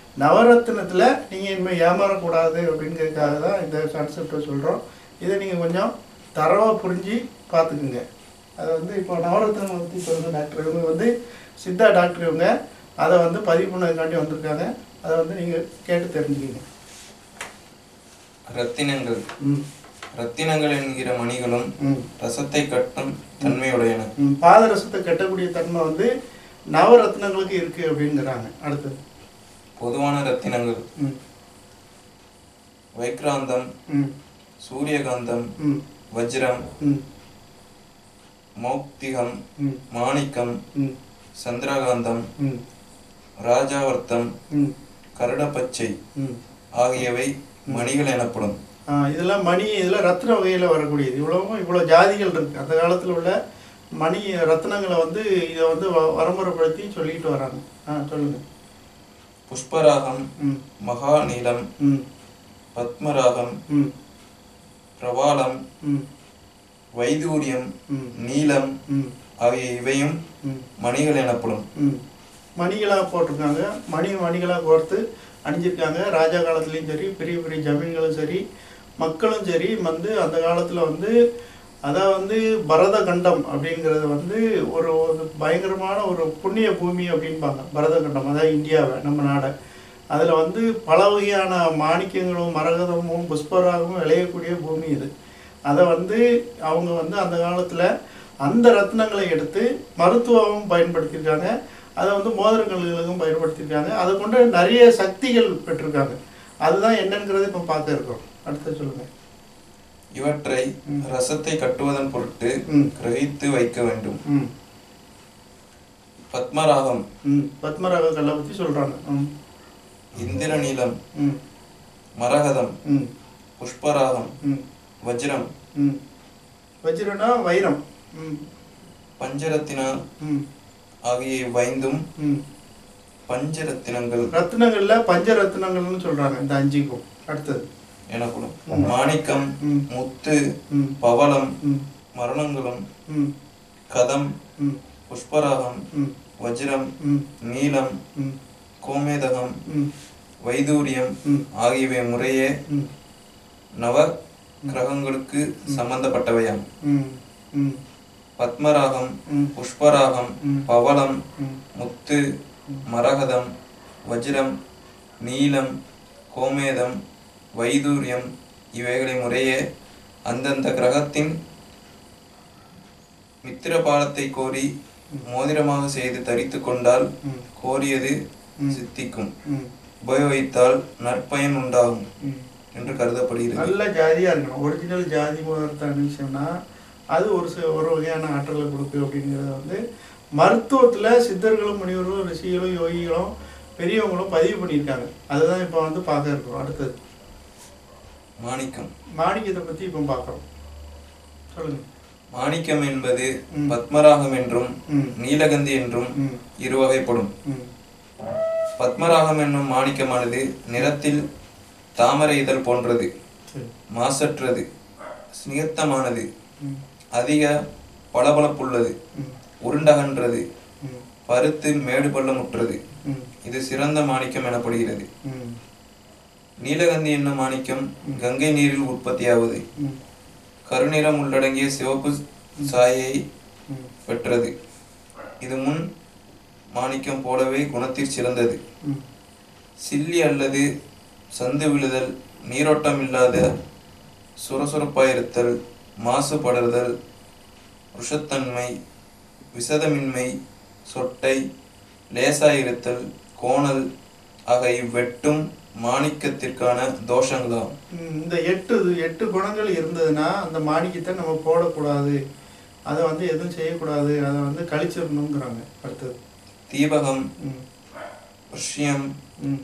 நவரத்தினத்தில் நீங்கள் இனிமேல் ஏமாறக்கூடாது அப்படிங்கிறதுக்காக தான் இந்த கான்செப்டை சொல்கிறோம் இதை நீங்கள் கொஞ்சம் தரவாக புரிஞ்சு பார்த்துக்குங்க அதை வந்து இப்போ நவரத்தினம் பற்றி சொல்லுங்க டாக்டர் இவங்க வந்து சித்தா டாக்டர் இவங்க அதை வந்து பதிவு பண்ணதுக்காண்டி வந்திருக்காங்க அதை வந்து நீங்கள் கேட்டு தெரிஞ்சுக்கிங்க ரத்தினங்கள் ம் ரத்தினங்கள் என்கிற மணிகளும் ம் ரசத்தை கட்டும் தன்மையுடையன ம், பாதரசத்தை கட்டக்கூடிய தன்மை வந்து நவரத்னங்களுக்கு இருக்கு அப்படிங்கிறாங்க அடுத்தது பொதுவான ரத்தினங்கள் ம் வைக்ராந்தம் ம் சூரியகாந்தம் ம் வஜ்ரம் ம் மௌக்திகம் ம் மாணிக்கம் ம் சந்திரகாந்தம் ம் ராஜாவர்த்தம் ம் கருடப்பச்சை ம் ஆகியவை மணிகள் எனப்படும் ஆ, இதெல்லாம் மணி இதெல்லாம் ரத்ன வகையில் வரக்கூடியது இவ்வளவும் இவ்வளோ ஜாதிகள் இருக்கு அந்த காலத்தில் உள்ள மணி ரத்னங்களை வந்து இதை வந்து வ- வரமுறைப்படுத்தி சொல்லிட்டு வராங்க ஆ சொல்லுங்க புஷ்பராகம் ம் மகாநீலம் ம் பத்மராகம் ம் பிரபாலம் ம் வைதூரியம் ம் நீலம் ம் ஆகிய இவையும் ம் மணிகள் எனப்படும் ம் மணிகளாக போட்டிருக்காங்க மணி மணிகளாக கோர்த்து அணிஞ்சிருக்காங்க ராஜா காலத்துலேயும் சரி பெரிய பெரிய ஜமீன்களும் சரி மக்களும் சரி வந்து அந்த காலத்தில் வந்து அதான் வந்து பரத கண்டம் அப்படிங்கிறது வந்து ஒரு ஒரு பயங்கரமான ஒரு புண்ணிய பூமி அப்படின்பாங்க பரத கண்டம் அதாவது இந்தியாவை நம்ம நாடை அதில் வந்து பல வகையான மாணிக்கங்களும் மரகதமும் புஷ்பராகமும் விளையக்கூடிய பூமி இது அதை வந்து அவங்க வந்து அந்த காலத்தில் அந்த ரத்னங்களை எடுத்து மருத்துவமும் பயன்படுத்தியிருக்காங்க அதை வந்து மோதிரங்களுக்கும் பயன்படுத்தியிருக்காங்க அதை கொண்டு நிறைய சக்திகள் பெற்றிருக்காங்க அதுதான் என்னங்கிறது இப்போ பார்க்க இருக்கோம் அடுத்து சொல்லுங்க இவற்றை ம். ரசத்தை கட்டுவதன் பொருட்டு ம் கிரகித்து வைக்க வேண்டும் ம் பத்மராகம் ம் பத்மராக கல்லை பற்றி சொல்கிறாங்க ம் இந்திரநீலம் ம் மரகதம் ம் புஷ்பராகம் ம் வஜ்ரம் ம் வஜ்ரனா வைரம் ம் பஞ்சரத்தினா ம் ஆகிய வைந்தும் ம் பஞ்சரத்தினங்கள் ரத்னங்கள்ல பஞ்ச ரத்னங்கள்னு சொல்றாங்க இந்த அஞ்சுக்கும் அடுத்தது எனப்படும் ம். மாணிக்கம் ம் முத்து ம் பவளம் ம் மரணங்களும் ம் கதம் ம் புஷ்பராகம் ம் வஜ்ரம் ம் நீலம் ம் கோமேதகம் ம் வைதூரியம் ம் ஆகியவை முறையே ம் நவ கிரகங்களுக்கு சம்பந்தப்பட்டவையாம் ம் ம் பத்மராகம் ம் புஷ்பராகம் ம். பவளம் ம் முத்து மரகதம் வஜ்ரம் நீலம் கோமேதம் வைதூரியம் இவைகளை முறையே அந்தந்த கிரகத்தின் மித்திரபாலத்தை கோரி மோதிரமாக செய்து தரித்து கொண்டால் ம் கோரியது ம். சித்திக்கும் ம் உபயோகித்தால் நற்பயன் உண்டாகும் ம் என்று கருதப்படுகிறது நல்ல ஜாதியாக இருக்கணும் ஒரிஜினல் ஜாதி முதலத்தை அனுப்பிச்சோம்னா அது ஒரு சி- ஒரு வகையான ஆற்றலை கொடுக்கு அப்படிங்கிறத வந்து மருத்துவத்தில் சித்தர்களும் முனிவர்களும் ரிஷிகளும் யோகிகளும் பெரியவங்களும் பதிவு பண்ணியிருக்காங்க அதுதான் இப்போ வந்து பார்க்க இருக்கிறோம் அடுத்தது மாணிக்கம் மாணிக்கத்தை பற்றி இப்போ பார்க்குறோம் சொல்லுங்க மாணிக்கம் என்பது ம். பத்மராகம் என்றும் ம் நீலகந்தி என்றும் ம் இருவகைப்படும் ம் பத்மராகம் என்னும் மாணிக்கமானது நிறத்தில் தாமரை இதழ் போன்றது சரி மாசற்றது சினிகத்தமானது ம் அதிக பளபளப்புள்ளது ம் உருண்டகன்றது ம் பருத்து மேடு பள்ளமுற்றது ம் இது சிறந்த மாணிக்கம் எனப்படுகிறது ம் நீலகந்தி என்னும் மாணிக்கம் கங்கை நீரில் உற்பத்தியாவது ம் கருநிறம் உள்ளடங்கிய சிவப்பு சாயை ம் பெற்றது இது முன் மாணிக்கம் போலவே குணத்தில் சிறந்தது ம் சில்லி அல்லது சந்து விழுதல் நீரோட்டம் இல்லாத சுரசுரப்பாயிருத்தல் மாசுபடர்தல் ருஷத்தன்மை விசதமின்மை சொட்டை லேசாயிருத்தல் கோணல் ஆக இவ்வெட்டும் மாணிக்கத்திற்கான தோஷங்களாம் ம், இந்த எட்டு எட்டு குணங்கள் இருந்ததுன்னா அந்த மாணிக்கத்தை நம்ம போடக்கூடாது அதை வந்து எதுவும் செய்யக்கூடாது அதை வந்து கழிச்சிடணுங்கிறாங்க அடுத்தது தீபகம் ம் ருஷ்யம் ம்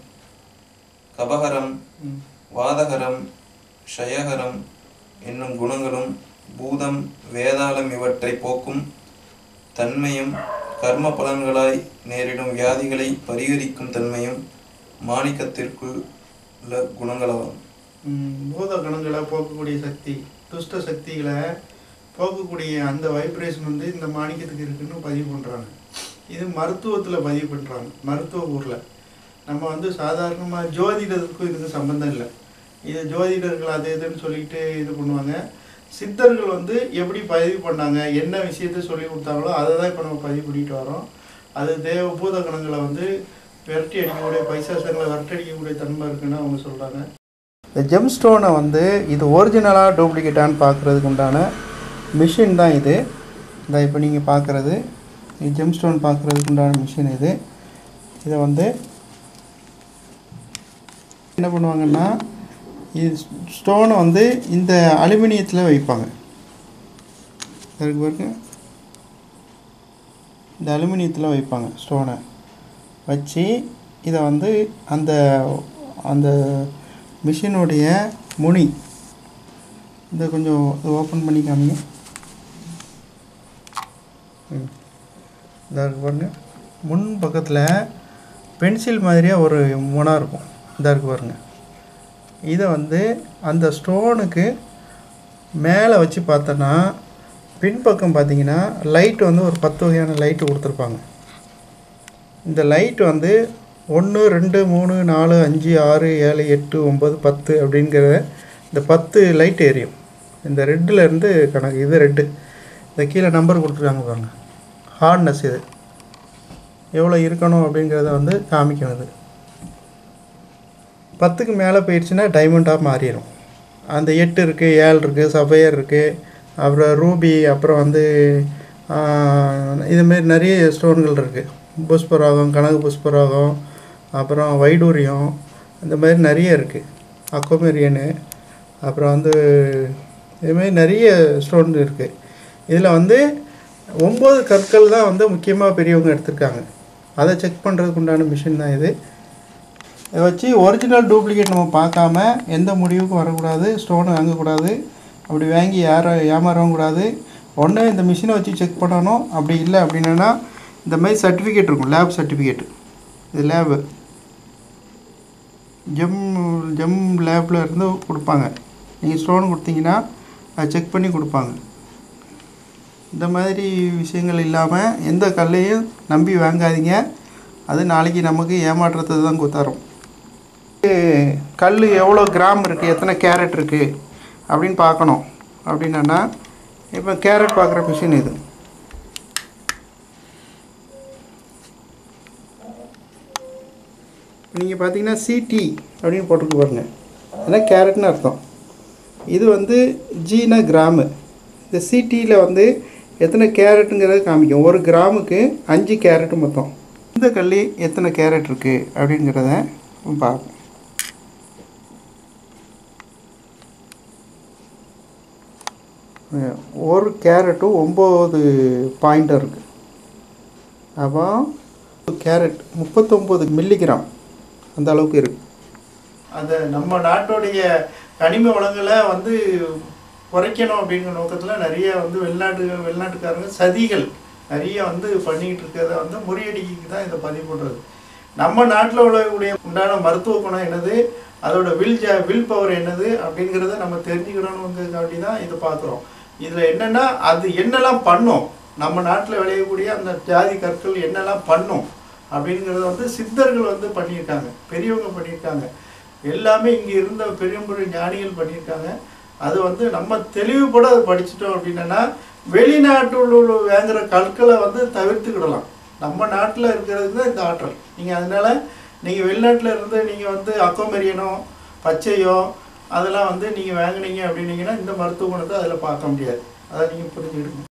கபகரம் ம் வாதகரம் ஷயகரம் என்னும் குணங்களும் பூதம் வேதாளம் இவற்றை போக்கும் தன்மையும் கர்ம பலன்களாய் நேரிடும் வியாதிகளை பரிகரிக்கும் தன்மையும் மாணிக்கத்திற்குள் உள்ள குணங்களாகும் ம், பூத கணங்களை போக்கக்கூடிய சக்தி துஷ்ட சக்திகளை போக்கக்கூடிய அந்த வைப்ரேஷன் வந்து இந்த மாணிக்கத்துக்கு இருக்குன்னு பதிவு பண்ணுறாங்க இது மருத்துவத்தில் பதிவு பண்ணுறாங்க மருத்துவ ஊரில் நம்ம வந்து சாதாரணமாக ஜோதிடத்துக்கும் இதுக்கு சம்மந்தம் இல்லை இது ஜோதிடர்கள் அது இதுன்னு சொல்லிட்டு இது பண்ணுவாங்க சித்தர்கள் வந்து எப்படி பதிவு பண்ணாங்க என்ன விஷயத்த சொல்லி கொடுத்தாங்களோ அதை தான் இப்போ நம்ம பதிவு பண்ணிட்டு வரோம் அது தேவ பூத கணங்களை வந்து விரட்டி அடிக்கக்கூடிய பைசாசங்களை விரட்டி அடிக்கக்கூடிய தன்மை இருக்குன்னு அவங்க சொல்கிறாங்க இந்த ஜெம் ஸ்டோனை வந்து இது ஒரிஜினலாக டூப்ளிகேட்டான்னு பார்க்குறதுக்கு உண்டான மிஷின் தான் இது இந்த இப்போ நீங்கள் பார்க்குறது ஜெம் ஸ்டோன் பார்க்குறதுக்கு உண்டான மிஷின் இது இதை வந்து என்ன பண்ணுவாங்கன்னா இது ஸ்டோனை வந்து இந்த அலுமினியத்தில் வைப்பாங்க அதுக்கு பாருங்க இந்த அலுமினியத்தில் வைப்பாங்க ஸ்டோனை வச்சு இதை வந்து அந்த அந்த மிஷினுடைய முனி இதை கொஞ்சம் ஓப்பன் பண்ணி காமிங்க ம் இதாக இருக்கு பாருங்க முன் பக்கத்தில் பென்சில் மாதிரியே ஒரு முனை இருக்கும் இதாக இருக்கு பாருங்க இதை வந்து அந்த ஸ்டோனுக்கு மேலே வச்சு பார்த்தோன்னா பின்பக்கம் பார்த்தீங்கன்னா லைட் வந்து ஒரு பத்து வகையான லைட்டு கொடுத்துருப்பாங்க இந்த லைட் வந்து ஒன்று ரெண்டு மூணு நாலு அஞ்சு ஆறு ஏழு எட்டு ஒம்பது பத்து அப்படிங்கிற இந்த பத்து லைட் எரியும் இந்த ரெட்டில் இருந்து கணக்கு இது ரெட்டு இந்த கீழே நம்பர் கொடுத்துருக்காங்க பாருங்க ஹார்ட்னஸ் இது எவ்வளோ இருக்கணும் அப்படிங்கிறத வந்து காமிக்கணும் இது பத்துக்கு மேலே போயிடுச்சுன்னா டைமண்டாக மாறிடும் அந்த எட்டு இருக்குது ஏழு இருக்குது சஃபையர் இருக்குது அப்புறம் ரூபி அப்புறம் வந்து இதுமாரி நிறைய ஸ்டோன்கள் இருக்குது புஷ்பராகம் கனகு புஷ்பராகம் அப்புறம் வைடூரியம் இந்த மாதிரி நிறைய இருக்குது அக்கோமெரியனு அப்புறம் வந்து இதுமாரி நிறைய ஸ்டோன் இருக்குது இதில் வந்து ஒம்பது கற்கள் தான் வந்து முக்கியமாக பெரியவங்க எடுத்திருக்காங்க அதை செக் பண்ணுறதுக்கு உண்டான மிஷின் தான் இது இதை வச்சு ஒரிஜினல் டூப்ளிகேட் நம்ம பார்க்காம எந்த முடிவுக்கும் வரக்கூடாது ஸ்டோனை வாங்கக்கூடாது அப்படி வாங்கி யாரை ஏமாறவும் கூடாது ஒன்று இந்த மிஷினை வச்சு செக் பண்ணணும் அப்படி இல்லை அப்படின்னா இந்த மாதிரி சர்டிஃபிகேட் இருக்கும் லேப் சர்டிஃபிகேட் இது லேபு ஜெம் ஜெம் லேபில் இருந்து கொடுப்பாங்க நீங்கள் ஸ்டோன் கொடுத்தீங்கன்னா அதை செக் பண்ணி கொடுப்பாங்க இந்த மாதிரி விஷயங்கள் இல்லாமல் எந்த கல்லையும் நம்பி வாங்காதீங்க அது நாளைக்கு நமக்கு ஏமாற்றத்தை தான் குத்தாரும் கல் எவ்வளோ கிராம் இருக்குது எத்தனை கேரட் இருக்குது அப்படின்னு பார்க்கணும் அப்படின்னா இப்போ கேரட் பார்க்குற மிஷின் இது நீங்கள் பார்த்தீங்கன்னா சிடி அப்படின்னு போட்டுருக்கு பாருங்க அதான் கேரட்னு அர்த்தம் இது வந்து ஜீனா கிராமு இந்த சிடியில் வந்து எத்தனை கேரட்டுங்கிறத காமிக்கும் ஒரு கிராமுக்கு அஞ்சு கேரட்டு மொத்தம் இந்த கல்லி எத்தனை கேரட் இருக்குது அப்படிங்கிறத பார்ப்போம் ஒரு கேரட்டும் ஒம்பது பாயிண்டர் இருக்குது அப்போ கேரட் முப்பத்தொம்பது மில்லிகிராம் அந்த அளவுக்கு இருக்குது அந்த நம்ம நாட்டுடைய கனிம வளங்களை வந்து குறைக்கணும் அப்படிங்கிற நோக்கத்தில் நிறைய வந்து வெளிநாட்டு வெளிநாட்டுக்காரங்க சதிகள் நிறைய வந்து பண்ணிக்கிட்டு இருக்கிறத வந்து முறியடிக்கு தான் இதை பதிவு பண்ணுறது நம்ம நாட்டில் உள்ளக்கூடிய உண்டான மருத்துவ குணம் என்னது அதோட வில் ஜ வில் பவர் என்னது அப்படிங்கிறத நம்ம தெரிஞ்சுக்கணுங்கிறதுக்காண்டி தான் இதை பார்க்குறோம் இதில் என்னென்னா அது என்னெல்லாம் பண்ணும் நம்ம நாட்டில் விளையக்கூடிய அந்த ஜாதி கற்கள் என்னெல்லாம் பண்ணும் அப்படிங்கிறத வந்து சித்தர்கள் வந்து பண்ணியிருக்காங்க பெரியவங்க பண்ணியிருக்காங்க எல்லாமே இங்கே இருந்த பெரிய பெரிய ஞானிகள் பண்ணியிருக்காங்க அது வந்து நம்ம தெளிவுபட அதை படிச்சிட்டோம் அப்படின்னா வெளிநாட்டில் உள்ள வாங்குற கற்களை வந்து தவிர்த்துக்கிடலாம் நம்ம நாட்டில் இருக்கிறதுக்கு தான் இந்த ஆற்றல் நீங்கள் அதனால நீங்கள் வெளிநாட்டில் இருந்து நீங்கள் வந்து அக்கோமெரியனோ பச்சையோ அதெல்லாம் வந்து நீங்கள் வாங்குனீங்க அப்படின்னீங்கன்னா இந்த மருத்துவ குணத்தை அதில் பார்க்க முடியாது அதை நீங்கள் புரிஞ்சுக்கிடுங்க